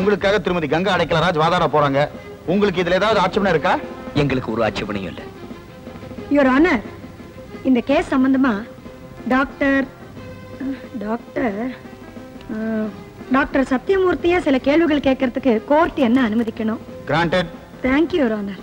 உங்களுக்காக திருமதி கங்கா அடைக்கலராஜ் வாதாட போறாங்க உங்களுக்கு இதுல ஏதாவது ஆட்சேபனை இருக்கா எங்களுக்கு ஒரு ஆட்சேபனையும் இல்ல யுவர் ஆனர் இந்த கேஸ் சம்பந்தமா டாக்டர் டாக்டர் அஹ், டாக்டர் சத்யமூர்த்தியா சில கேள்விகள் கேட்கறதுக்கு கோர்ட் என்ன அனுமதிக்கணும் கிராண்டட் தேங்க்யூ யுவர் ஆனர்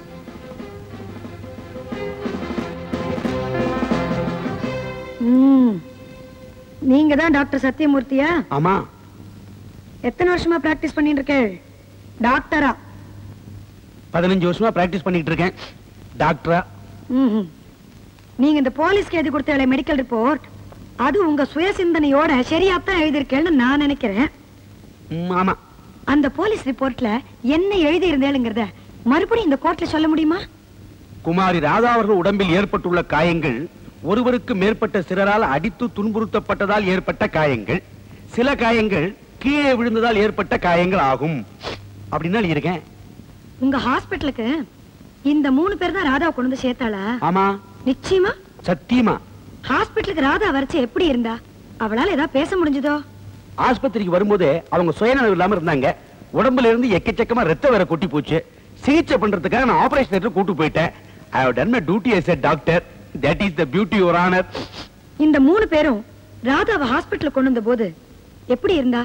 ம் நீங்க தான் டாக்டர் சத்யமூர்த்தியா ஆமா எத்தனை வருஷமா பிராக்டிஸ் பண்ணிட்டு இருக்கேள் டாக்டரா பதினஞ்சு வருஷமா பிராக்டிஸ் பண்ணிட்டு இருக்கேன் டாக்டரா ம்ஹும். நீங்க இந்த போலீஸ்க்கு எழுதி கொடுத்த மெடிக்கல் ரிப்போர்ட் அது உங்க சுய சிந்தனையோட சரியாத்தான் எழுதியிருக்கேன்னு நான் நினைக்கிறேன் ம், ஆமா அந்த போலீஸ் ரிப்போர்ட்ல என்ன எழுதி இருந்தேளுங்கிறத மறுபடியும் இந்த கோர்ட்ல சொல்ல முடியுமா குமாரி ராதா அவர்கள் உடம்பில் ஏற்பட்டுள்ள காயங்கள் ஒருவருக்கு மேற்பட்ட சிலரால் அடித்து துன்புறுத்தப்பட்டதால் ஏற்பட்ட காயங்கள் சில காயங்கள் கீழே விழுந்ததால் ஏற்பட்ட காயங்கள் ஆகும் அப்படின்னு இருக்கேன் உங்க ஹாஸ்பிட்டலுக்கு இந்த மூணு பேர் தான் ராதாவை கொண்டு வந்து சேர்த்தாளா ஆமா நிச்சயமா சத்தியமா ஹாஸ்பிட்டலுக்கு ராதா வரைச்சு எப்படி இருந்தா அவளால ஏதாவது பேச முடிஞ்சதோ ஆஸ்பத்திரிக்கு வரும்போதே அவங்க சுயநலம் இல்லாம இருந்தாங்க உடம்புல இருந்து எக்கச்சக்கமா ரத்தம் வேற கொட்டி போச்சு சிகிச்சை பண்றதுக்காக நான் ஆபரேஷன் தியேட்டர் கூட்டு போயிட்டேன் I have done my duty as a doctor that is the beauty your honour இந்த மூணு பேரும் ராதாவை ஹாஸ்பிட்டலுக்கு கொண்டு வந்த போது எப்படி இருந்தா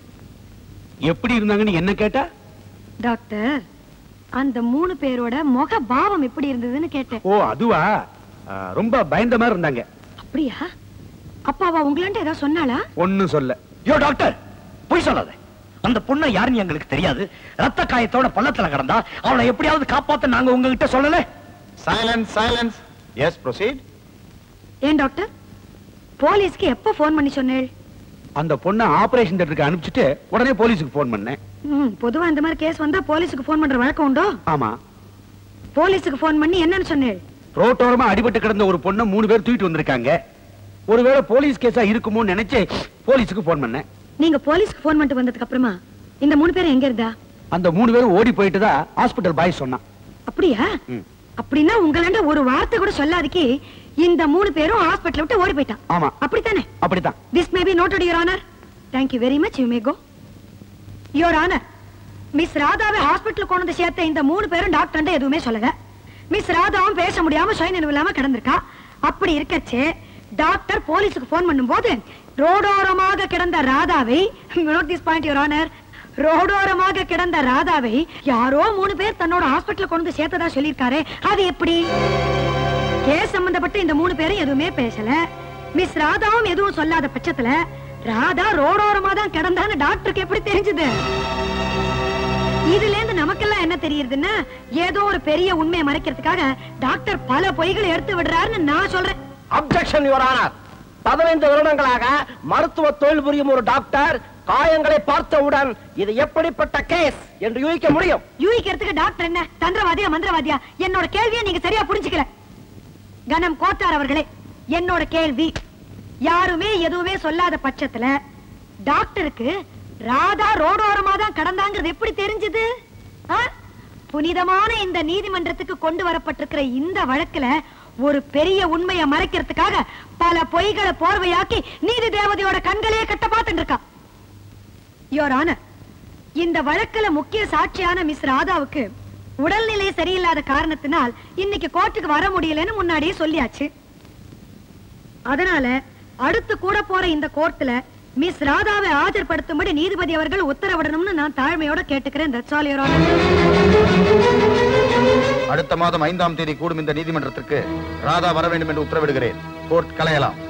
எப்படி இருந்தாங்கன்னு என்ன கேட்டா டாக்டர் அந்த மூணு பேரோட முக பாவம் எப்படி இருந்ததுன்னு கேட்டேன் ஓ அதுவா ஆ, ரொம்ப பயந்த மாதிரி இருந்தாங்க அப்படியா அப்ப அவ உங்களாண்ட ஏதாவது சொன்னாளா ஒண்ணும் சொல்ல யோ டாக்டர் பொய் சொல்லாத அந்த பொண்ணை யாருன்னு எங்களுக்கு தெரியாது ரத்த காயத்தோட பள்ளத்துல கிடந்தா அவளை எப்படியாவது காப்பாத்த நாங்க உங்ககிட்ட சொல்லல சைலன்ஸ் சைலன்ஸ் எஸ் ப்ரொசீட் ஏன் டாக்டர் போலீஸ்க்கு எப்ப ஃபோன் பண்ணி சொன்னேள் அந்த பொண்ணை ஆபரேஷன் தியேட்டருக்கு அனுப்பிச்சிட்டு உடனே போலீஸுக்கு போன் பண்ணேன் ம், பொதுவா இந்த மாதிரி கேஸ் வந்தா போலீஸுக்கு ஃபோன் பண்ற வழக்கம் உண்டோ ஆமா போலீஸுக்கு ஃபோன் பண்ணி என்னன்னு சொன்னேள் ரோட்டோரமா அடிபட்டு கிடந்த ஒரு பொண்ணை மூணு பேர் தூக்கிட்டு வந்திருக்காங்க ஒருவேளை போலீஸ் கேஸா இருக்குமோன்னு நினைச்சு போலீஸுக்கு போன் பண்ணேன் நீங்க போலீஸ்க்கு ஃபோன் பண்ணிட்டு வந்ததுக்கு அப்புறமா இந்த மூணு பேரும் எங்க இருந்தா அந்த மூணு பேரும் ஓடி போயிட்டு தான் ஹாஸ்பிட்டல் பாய் சொன்னான் அப்படியா ம். அப்படின்னா உங்களாண்ட ஒரு வார்த்தை கூட சொல்லாதக்கு இந்த மூணு பேரும் ஹாஸ்பிட்டல் விட்டு ஓடி போயிட்டான் ஆமா அப்படித்தானே அப்படித்தான் this may be noted your honour thank you very much you may go your honour miss ராதாவை ஹாஸ்பிட்டல் கொண்டு வந்து சேர்த்த இந்த மூணு பேரும் டாக்டர் எதுவுமே சொல்லல மிஸ் ராதாவும் பேச முடியாம சுயநினைவு இல்லாம கிடந்திருக்கா அப்படி இருக்கச்சே டாக்டர் போலீஸுக்கு போன் பண்ணும்போது ரோடோரமாக கிடந்த ராதாவை note this point your honour ரோடோரமாக கிடந்த ராதாவை யாரோ மூணு பேர் தன்னோட ஹாஸ்பிட்டல் கொண்டு வந்து சேர்த்ததா சொல்லியிருக்காரே அது எப்படி கேஸ் சம்பந்தப்பட்ட இந்த மூணு பேரும் எதுவுமே பேசல மிஸ் ராதாவும் எதுவும் சொல்லாத பட்சத்துல ராதா ரோடோரமா தான் கிடந்தான்னு டாக்டருக்கு எப்படி தெரிஞ்சது இதுல இருந்து நமக்கெல்லாம் என்ன தெரியுதுன்னா ஏதோ ஒரு பெரிய உண்மையை மறைக்கிறதுக்காக டாக்டர் பல பொய்களை எடுத்து விடுறாருன்னு நான் சொல்றேன் அப்செக்ஷன் யுவர் ஆனர் பதினைந்து வருடங்களாக மருத்துவ தொழில் புரியும் ஒரு டாக்டர் காயங்களை பார்த்தவுடன் இது எப்படிப்பட்ட கேஸ் என்று யூகிக்க முடியும் யூகிக்கிறதுக்கு டாக்டர் என்ன தந்திரவாதியா மந்திரவாதியா என்னோட கேள்வியை நீங்க சரியா புரிஞ்சுக்கல கனம் கோட்டார் அவர்களே என்னோட கேள்வி யாருமே எதுவுமே சொல்லாத பட்சத்துல டாக்டருக்கு ராதா ரோடோரமா தான் கடந்தாங்கிறது எப்படி தெரிஞ்சது ஆ? புனிதமான இந்த நீதிமன்றத்துக்கு கொண்டு வரப்பட்டிருக்கிற இந்த வழக்குல ஒரு பெரிய உண்மையை மறைக்கிறதுக்காக பல பொய்களை போர்வையாக்கி நீதி தேவதையோட கண்களையே கட்ட பார்த்துட்டு இருக்கா யோர் ஆனர் இந்த வழக்குல முக்கிய சாட்சியான மிஸ் ராதாவுக்கு உடல்நிலை சரியில்லாத காரணத்தினால் இன்னைக்கு கோர்ட்டுக்கு வர முடியலன்னு முன்னாடியே சொல்லியாச்சு அதனால அடுத்து கூட போற இந்த கோர்ட்ல மிஸ் ராதாவை ஆஜர்படுத்தும்படி நீதிபதி அவர்கள் உத்தரவிடணும்னு நான் தாழ்மையோட கேட்டுக்கிறேன் தட்ஸ் ஆல் யுவர் ஆனர் அடுத்த மாதம் ஐந்தாம் தேதி கூடும் இந்த நீதிமன்றத்திற்கு ராதா வர வேண்டும் என்று உத்தரவிடுகிறேன் கோர்ட் கலையலாம்